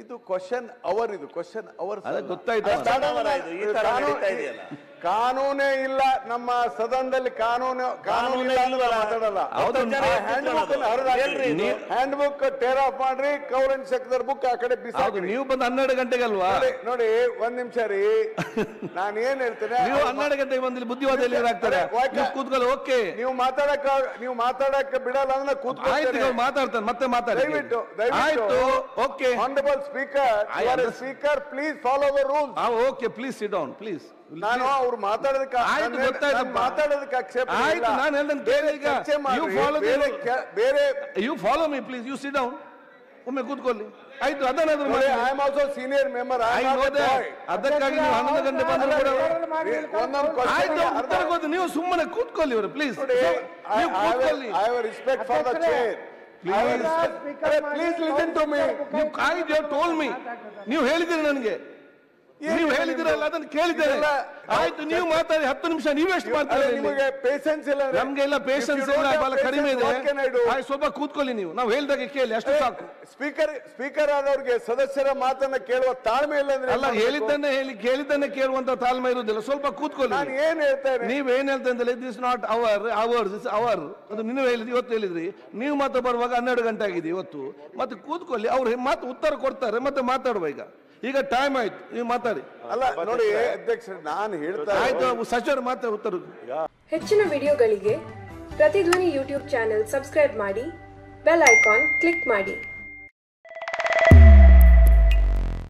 ಇದು question hour ಇದು question hour ಅದೇ ಗೊತ್ತಾಯ್ತು ಅವರ ಇದು, ಈ ತರ ನಡೀತಾ ಇದೆಯಲ್ಲ. ಕಾನೂನೇ ಇಲ್ಲ ನಮ್ಮ ಸದನದಲ್ಲಿ ಕಾನೂನು ಕಾನೂನು ಇಲ್ಲ ಅಂದ್ರೆ ಇಲ್ವಲ್ಲ? ಮಾತಾಡಲ್ಲ ಹೌದು, ಹ್ಯಾಂಡ್ ಬುಕ್ ಎಲ್ರಿ ಇದು? ಹ್ಯಾಂಡ್ ಬುಕ್ ಟೇರ್ ಆಫ್ ಮಾಡ್ರಿ ಕೌರನ್ ಶಕ್ತರ್ ಬುಕ್ ಆ ಕಡೆ ಹೌದು ಬಿಸಾಕ್ರಿ ನೀವು ಬಂದು ಹನ್ನೆರಡು ಗಂಟೆಗೆ ಅಲ್ವಾ ನೋಡಿ, ನೋಡಿ ಒಂದ್ ನಿಮಿಷ ರೀ ನಾನು ಏನ್ ಹೇಳ್ತೇನೆ ನೀವು ಹನ್ನೆರಡು ಗಂಟೆಗೆ ಬಂದು ಇಲ್ಲಿ ಬುದ್ಧಿವಾದ ಎಲ್ಲಿ ಆಗ್ತಾರೆ ಯಾಕೆ? ನೀವು ಕೂತ್ಕೊಳ್ಳಿ ಓಕೆ ನೀವು ಮಾತಾಡಕ್ ನೀವು ಮಾತಾಡಕ್ ಬಿಡಲ್ಲ ಅಂದ್ರೆ ಆಯ್ತು ಕೂತ್ಕೊಳ್ತೇನೆ ಇವಾಗ ಮಾತಾಡ್ತಾನೆ ಮತ್ತೆ ಮಾತಾಡಿ ದಯವಿಟ್ಟು ಆಯ್ತು okay honourable speaker I understand. Speaker please follow the rules okay please sit down please ನಾನು ಅವ್ರು ಮಾತಾಡೋದಕ್ಕೆ ಆಯ್ತು, ನನ್ನ- ಗೊತ್ತಾಯ್ತಪ್ಪ. ನಾನು ಮಾತಾಡೋದಕ್ಕೆ ಆಕ್ಷೇಪ ಆಯ್ತು, ಇಲ್ಲ. ನಾನು ಹೇಳ್ದನ್ನ ಕೇಳಿ ಈಗ. ಚರ್ಚೆ You ಮಾಡ್ರಿ. follow the ಬೇರೆ rule. ಕೆ- ಬೇರೆ you follow me please you sit down ಒಮ್ಮೆ ಕೂತ್ಕೊಳ್ಳಿ ಆಯ್ತು ಅದನ್ನಾದ್ರೂ ಮಾಡಿ I am also senior member I know ಅದಕ್ಕಾಗಿ ನೀವು ಹನ್ನೊಂದು ಗಂಟೆ ಬಂದ್ರು ಕೂಡ ಒಂದೊಂದು ಆಯ್ತು question ಉತ್ತರ ಗೊತ್ತು ನೀವು ಸುಮ್ಮನೆ ಕೂತ್ಕೊಳ್ಳಿ ಇವರು ಪ್ಲೀಸ್ ನೀವು ಕೂತ್ಕೊಳ್ಳಿ I have respect for the chair please listen to me ನೀವು ಆಯ್ತು ಟೋಲ್ ಮೀ ನೀವು ಹೇಳಿದ್ದೀರಿ ನನಗೆ ನೀವು ಹೇಳಿದಿರಲ್ಲ ಅದನ್ನು ಕೇಳಿದ್ದೇನೆ ಇದೆಲ್ಲ ಆಯ್ತು ನೀವು ಮಾತಾಡಿ ಹತ್ತು ನಿಮಿಷ ನೀವು ಎಷ್ಟು ಮಾಡ್ತೀರಿ ಇಲ್ಲಿ? ನಿಮಗೆ ಪೇಷನ್ಸ್ ಇಲ್ಲ ಅಂದ್ರೆ- ನಮ್ಗೆ ಎಲ್ಲ If ಪೇಷನ್ಸ್ you don't ಇಲ್ಲ have ಬಹಳ ಕಡಿಮೆ patience, ಇದೆ what can I do? ಆಯ್ತು ಸ್ವಲ್ಪ ಕೂತ್ಕೊಳ್ಳಿ ನೀವು ನಾವು ಹೇಳ್ದಾಗೆ ಕೇಳಿ ಅಷ್ಟು ಸಾಕು ಸ್ಪೀಕರ್ ಸ್ಪೀಕರ್ ಆದವ್ರಿಗೆ ಸದಸ್ಯರ ಮಾತನ್ನ ಕೇಳುವ ತಾಳ್ಮೆ ಇಲ್ಲ ಅಂದ್ರೆ ಏನ್ ಅಲ್ಲ ಮಾಡ್ಬೇಕು? ಹೇಳಿದ್ದನ್ನೇ ಹೇಳಿ ಕೇಳಿದ್ದನ್ನೇ ಕೇಳುವಂತ ತಾಳ್ಮೆ ಇರುವುದಿಲ್ಲ ಸ್ವಲ್ಪ ಕೂತ್ಕೊಳ್ಳಿ ನಾನು ಏನ್ ಹೇಳ್ತೇನೆ ನೀವ್ ಏನ್ ಹೇಳ್ತಾ ಇದ್ದಲ್ಲ this not our ours is our ಅದು ನೀವು ಹೇಳಿದ್ರಿ ಇವತ್ತು ಹೇಳಿದ್ರಿ ನೀವು ಮತ್ತೆ ಬರುವಾಗ ಹನ್ನೆರಡು ಗಂಟೆ ಆಗಿದೆ ಇವತ್ತು ಮತ್ತೆ ಕೂತ್ಕೊಳ್ಳಿ ಅವ್ರು ಮತ್ತೆ ಉತ್ತರ ಕೊಡ್ತಾರೆ ಮತ್ತೆ ಮಾತಾಡುವ ಈಗ ಈಗ ಟೈಮ್ ಆಯ್ತು ನೀವು ಮಾತಾಡಿ ಅಲ್ಲ ನೋಡಿ ಅಧ್ಯಕ್ಷ ನಾನು ಹೇಳ್ತಾ ಆಯ್ತು ಸಚಿವರು ಮಾತಾಡ ಉತ್ತರ ಹೆಚ್ಚಿನ ವಿಡಿಯೋಗಳಿಗೆ ಪ್ರತಿಧ್ವನಿ ಯೂಟ್ಯೂಬ್ ಚಾನೆಲ್ ಸಬ್ಸ್ಕ್ರೈಬ್ ಮಾಡಿ ಬೆಲ್ ಐಕಾನ್ ಕ್ಲಿಕ್ ಮಾಡಿ